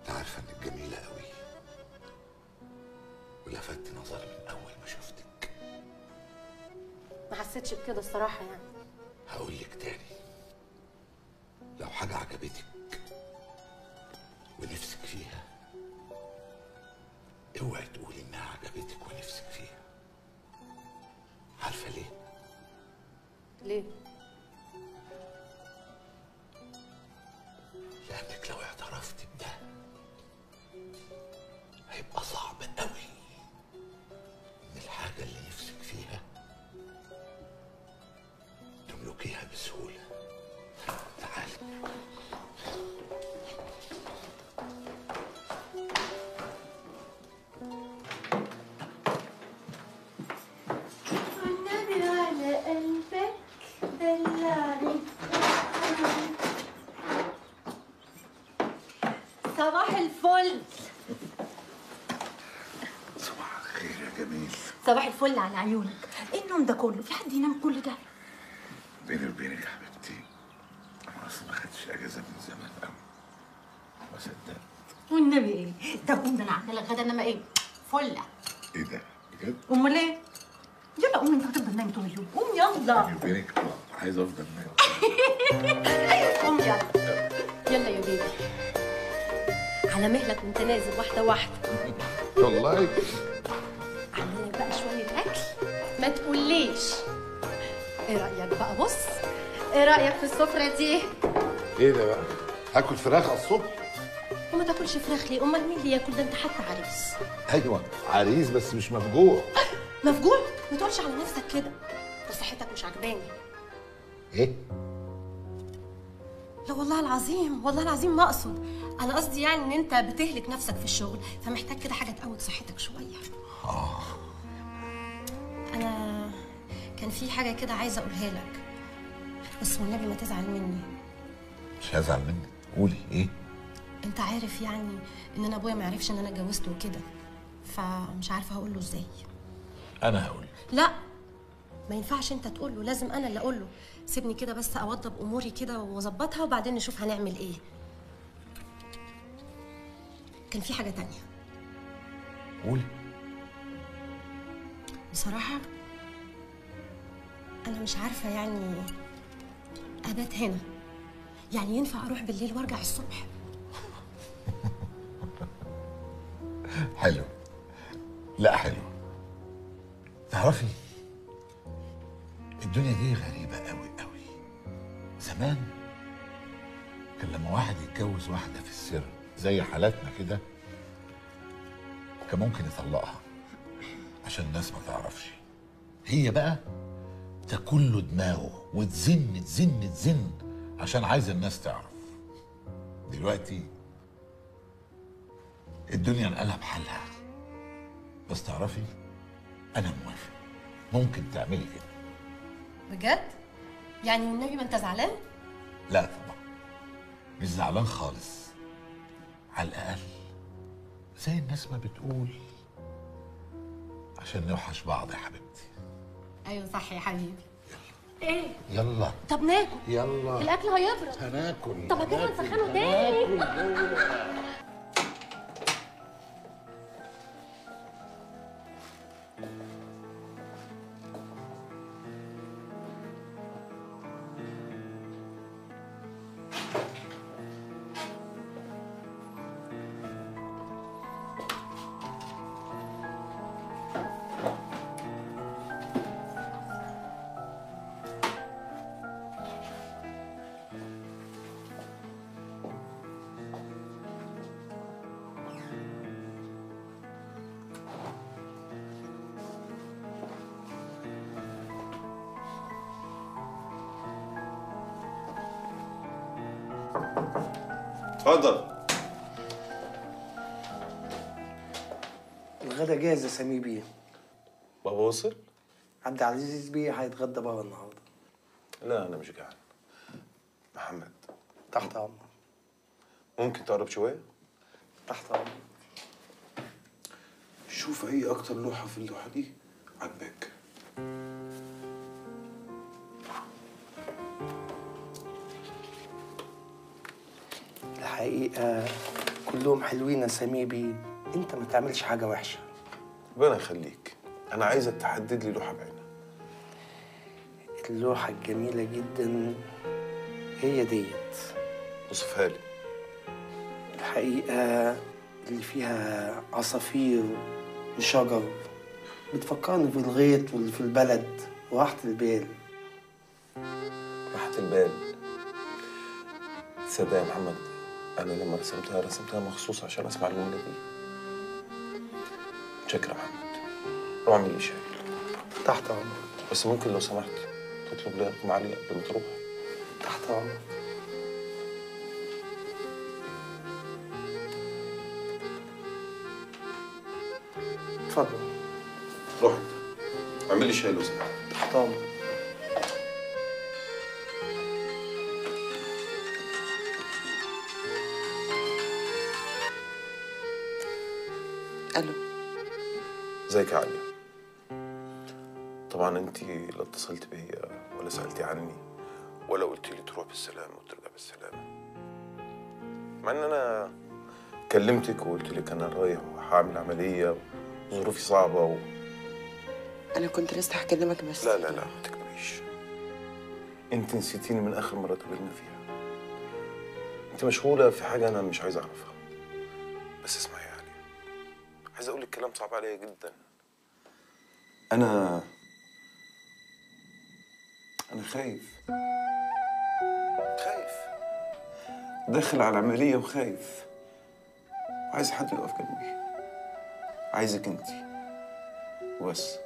انت عارفه انك جميله قوي ولفت نظري من اول ما شفتك ما حسيتش بكده الصراحه يعني هقول لك تاني لو حاجه عجبتك ونفسك فيها اوعي تقولي انها عجبتك ونفسك فيها عارفه ليه ليه لانك لو اعترفت بده هيبقى صعب قوي ان الحاجه اللي نفسك فيها تملكيها بسهوله تعالي والنبي على قلبك دلعني صباح الفل صباح الخير يا جميل صباح الفل على عيونك ايه النوم ده كله في حد ينام كل ده بيني وبينك يا حبيبتي انا اصلا ما خدتش اجازه من زمان قوي ما صدقت والنبي ايه ده قوم ده انا عامله لك غدا انما ايه فله ايه ده بجد امال ايه يلا قوم انت هتفضل نايم طول اليوم قوم يلا بيني وبينك اه عايز افضل نايم قوم يلا يلا يا بيبي على مهلك وانت نازل واحده واحده والله علمك بقى شويه اكل ما تقوليش ايه رايك بقى بص ايه رايك في السفره دي ايه ده بقى هاكل فراخ على الصبح وما تاكلش فراخ ليه امال مين اللي ياكل ده انت حتى عريس ايوه عريس بس مش مفجوع مفجوع ما تقولش على نفسك كده بس صحتك مش عجباني ايه لا والله العظيم والله العظيم ما اقصد انا قصدي يعني ان انت بتهلك نفسك في الشغل فمحتاج كده حاجه تقوي صحتك شويه اه انا كان في حاجه كده عايزه اقولها لك بس والنبي ما تزعل مني مش هزعل منك قولي ايه انت عارف يعني ان انا ابويا ما عرفش ان انا اتجوزت وكده فمش عارفه هقول له ازاي انا هقول لا ما ينفعش انت تقول له لازم انا اللي اقول له سيبني كده بس اوضب اموري كده واظبطها وبعدين نشوف هنعمل ايه كان في حاجه تانية قولي بصراحه انا مش عارفه يعني ابات هنا يعني ينفع اروح بالليل وارجع الصبح حلو لا حلو تعرفي الدنيا دي غريبة قوي قوي زمان كان لما واحد يتجوز واحدة في السر زي حالاتنا كده كان ممكن يطلقها عشان الناس ما تعرفش هي بقى تاكل له دماغه وتزن تزن تزن عشان عايزه الناس تعرف دلوقتي الدنيا انقلب حالها بس تعرفي انا موافق ممكن تعملي كده بجد يعني والنبي ما انت زعلان لا طبعا مش زعلان خالص على الاقل زي الناس ما بتقول عشان نوحش بعض يا حبيبتي ايوه صح يا حبيبي ايه يلا طب ناكل يلا الاكل هيبرد هناكل طب ما كده نسخنه تاني اتفضل الغدا جاهز يا سمير بيه بابا وصل؟ عبد العزيز بيه هيتغدى بره النهارده لا انا مش جعان محمد تحت امر ممكن تقرب شويه؟ تحت امر شوف اي اكتر لوحه في اللوحه دي عجباك الحقيقه كلهم حلوين يا سمير بيه انت ما تعملش حاجه وحشه ربنا يخليك انا عايزك تحدد لي لوحه بعينها اللوحه الجميله جدا هي ديت وصفها لي الحقيقه اللي فيها عصافير وشجر بتفكرني في الغيط واللي في البلد وراحة البال راحة البال تصدق يا محمد انا لما رسمتها رسمتها مخصوص عشان اسمع الجمله دي شكرا يا محمد روح اعمل لي شاي تحت امرك بس ممكن لو سمحت تطلب لي رقم علي قبل ما تروح تحت امرك اتفضل روح انت اعمل لي شاي لو سمحت تحت امرك الو ازيك يا عليا طبعا انت لا اتصلت بيا ولا سالتي عني ولا قلت لي تروح بالسلامه وترجع بالسلامه مع ان انا كلمتك وقلت لك انا رايح وهعمل عمليه وظروفي صعبه و... انا كنت لسه هكلمك بس لا لا لا ما تكذبيش انت نسيتيني من اخر مره اتقابلنا فيها انت مشغوله في حاجه انا مش عايز اعرفها بس اسمعي يا علي عايز اقول لك كلام صعب عليا جدا انا انا خايف خايف داخل على العمليه وخايف وعايز حد يقف جنبي عايزك انت وبس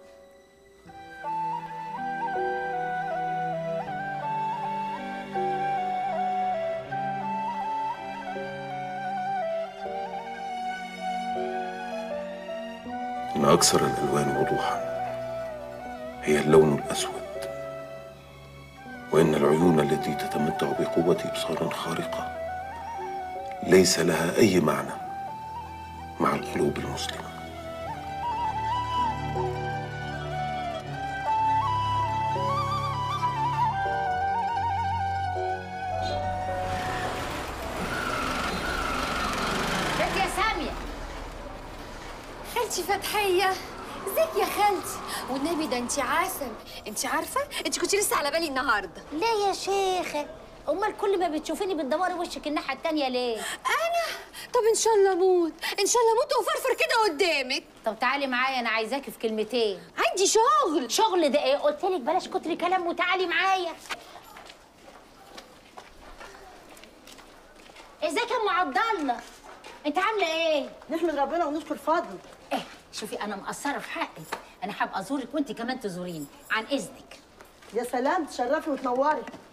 إن أكثر الألوان وضوحا هي اللون الأسود وإن العيون التي تتمتع بقوة إبصار خارقة ليس لها أي معنى مع القلوب المسلمة بنت يا ساميه خالتي فتحية ازيك يا خالتي والنبي ده انت عسل انت عارفة انت كنت لسه على بالي النهاردة ليه يا شيخه امال كل ما بتشوفيني بتدوري وشك الناحيه التانيه ليه انا طب ان شاء الله اموت ان شاء الله اموت وفرفر كده قدامك طب تعالي معايا انا عايزاكي في كلمتين عندي شغل شغل ده ايه قلت لك بلاش كتر كلام وتعالي معايا ازيك يا ام عبد الله انت عامله ايه نحمد ربنا ونشكر فضله ايه شوفي انا مقصره في حقك انا حابه ازورك وانت كمان تزوريني عن اذنك يا سلام تشرفي وتنوري